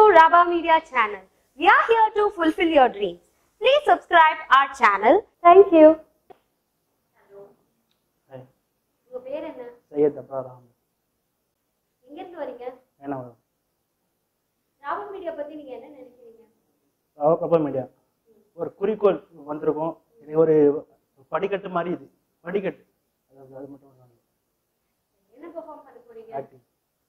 Rabba Media channel. We are here to fulfill your dreams. Please subscribe our channel. Thank you. Hi உங்க பேர் என்ன சையத் அப்ராராம் எங்க இருந்து வரீங்க என்ன வரும் ராபா மீடியா பத்தி நீங்க என்ன நினைக்கிறீங்க கப்பல் மீடியா ஒரு குறிக்கோள் வந்திருக்கும் இது ஒரு படிக்கட்டு மாதிரி இது படிக்கட்டு அது அது மட்டும் என்ன பெர்ஃபார்ம் பண்ண போறீங்க acting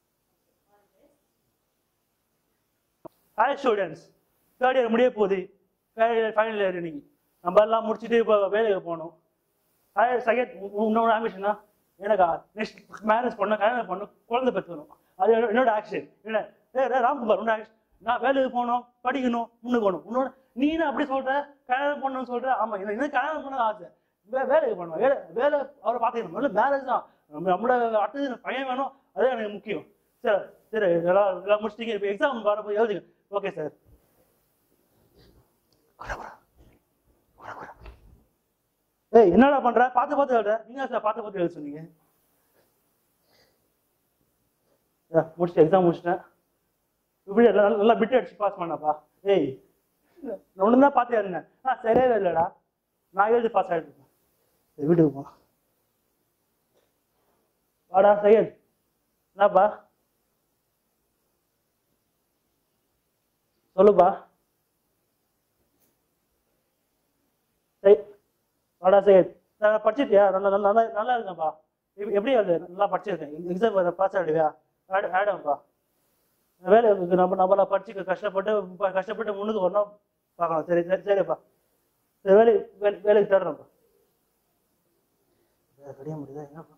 hi students third year முடிய போகுது ஃபைனல் இயர் இன்னைக்கு நம்ம எல்லாம் முடிச்சுட்டு இப்போ வேலைக்கு போகணும் ஹாய் சையத் உன்னோட ஆம்பிஷனா எனக்கா நெக்ஸ்ட் மேரேஜ் பண்ண கல்யாணம் பண்ணணும் குழந்தை பெற்றுக்கணும் அது என்னோட- என்னோட ஆக்ஷன் என்ன ஏ ரே, ராம்குமார் உன்னோட ஆக்ஷன் நான் வேலைக்கு போகணும் படிக்கணும் முன்னுக்கு போகணும் உன்னோட நீ என்ன அப்படி சொல்ற கல்யாணம் பண்ணணும்னு சொல்ற ஆமா எனக்கு எனக்கு கல்யாணம் பண்ண ஆசை வே வேலைக்கு போகணும் வேலை வேலை அவரை பார்த்துக்கணும் முதல்ல மேரேஜ் தான் நம்ம நம்மளோட அடுத்தது எனக்கு பையன் வேணும் அது எனக்கு முக்கியம் சரி சரி எல்லாம் எல்லாம் முடிச்சிட்டீங்க இப்போ எக்ஸாம் வரப்போ எழுதுங்க ஓகே சார் ஏய் என்னடா பண்ற பார்த்து பார்த்து எழுதுற நீங்க சார் பார்த்து பார்த்து எழுத சொன்னீங்க ஆ, முடிச்சிட்டேன் எக்ஸாம் முடிச்சிட்டேன் இப்படி எல்லாம் நல்லா- நல்லா பிட் அடிச்சு பாஸ் பண்ணப்பா ஏய் நான் ஒன்று தான் பார்த்து எழுதுனேன் ஆ சரியாவே இல்லைடா நான் எழுதி பாஸ் ஆகிட்டு வீட்டுக்கு போ வாடா சையத் என்னப்பா சொல்லுப்பா சரி வாடா சையத் நான் படிச்சிட்டியா நல்லா நல்லா நல்லா நல்லா இருக்கேன்ப்பா எப்~ எப்படி அது நல்லா படிச்சிருக்கேன் எக்ஸாம் பாஸ் ஆகிடுவியா ஆடு ஆடும்ப்பா வேலை இருக்கு. நம்ம நம்மள படிச்சு கஷ்டப்பட்டு ப- கஷ்டப்பட்டு முன்னுக்கு வரணும் பார்க்கலாம் சரி சரி சரிப்பா சரி வேலை வேலை வேலைக்கு தேடுறேன்ப்பா வேலை கிடைக்க முடியுதா என்னப்பா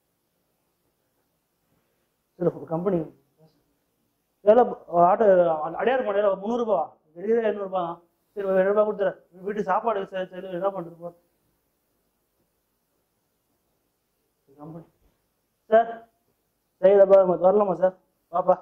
சரி கம்பெனி வேலை ஆட்டோ அடையாறு பண்ண முந்நூறுபா வெளியே இரநூறுபா தான் சரி ஒரு ரூபாய் கொடுத்துறேன் வீட்டு சாப்பாடு சரி சரி என்ன பண்ணுறது போ கம்பெனி சார் சரி வரலாமா சார் பாப்பா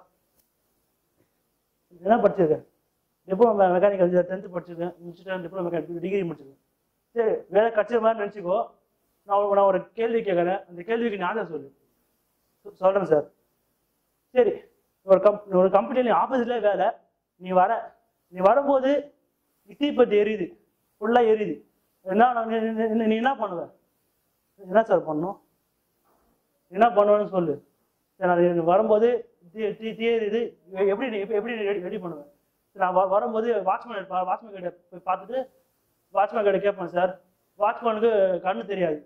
என்ன படிச்சிருக்கேன் டிப்ளமோ மெக்கானிக்கல் டென்த்து படிச்சிருக்கேன் முடிச்சுட்டேன் டிப்ளமோ மெக்கானிக்கல் டிகிரி முடிச்சிருக்கேன் சரி வேலை கிடைச்ச மாதிரி நினச்சிக்கோ நான் உனக்கு- நான் ஒரு கேள்வி கேட்குறேன் அந்த கேள்விக்கு நீ ஆன்சர் சொல்லு சொ- சொல்றேன் சார் சரி ஒரு கம் ஒரு கம்பெனியில் ஆஃபீஸில் வேலை நீ வர நீ வரும்போது தீப்பத்தி எரியுது ஃபுல்லாக எரியுது என்ன நீ- நீ- நீ- நீ என்ன பண்ணுவ என்ன சார் பண்ணும் என்ன பண்ணுவேன்னு சொல்லு சரி நான் இது வரும்போது தீ தீ தீ எரியுது எ- எப்படி நீ- எப்படி ரெடி ரெடி பண்ணுவேன் சரி நான் வ- வரும்போது வாட்ச்மேன் வாட்ச்மேன் கிட்ட போய் பார்த்துட்டு வாட்ச்மேன் கிட்ட கேட்பேன் சார் வாட்ச்மேனுக்கு கண்ணு தெரியாது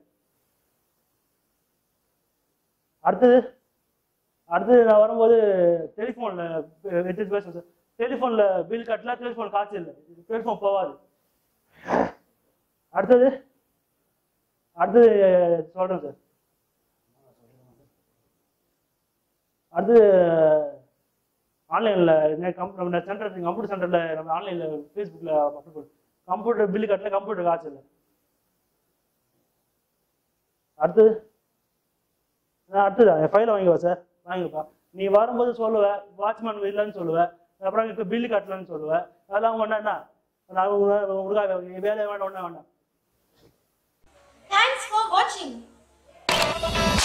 அடுத்தது அடுத்தது நான் வரும்போது டெலிஃபோனில் எடுத்து பேசுவேன் சார் டெலிஃபோனில் பில் கட்டல டெலிஃபோன் காசு இல்லை டெலிஃபோன் போகாது அடுத்தது அடுத்தது சொல்கிறேன் சார் அடுத்து ஆன்லைனில் கம் நம்ம சென்டர் கம்ப்யூட்டர் சென்டரில் நம்ம ஆன்லைனில் ஃபேஸ்புக்கில் அப்லோட் பண்ணி கம்ப்யூட்டர் பில்லு கட்டல கம்ப்யூட்டர் காசு இல்லை அடுத்தது நான் அடுத்தது என் ஃபைலை வாங்கிவா சார் வாங்கிப்பா நீ வரும்போது சொல்லுவ வாட்ச்மேன் இல்லைன்னு சொல்லுவ அப்புறம் இப்போ பில்லு கட்டலன்னு சொல்லுவ அதெல்லாம் ஒன்றா என்ன நான் உனக்கு உனக்காக வேலை வேண்டாம் ஒன்றா வேண்டாம் Thanks for watching.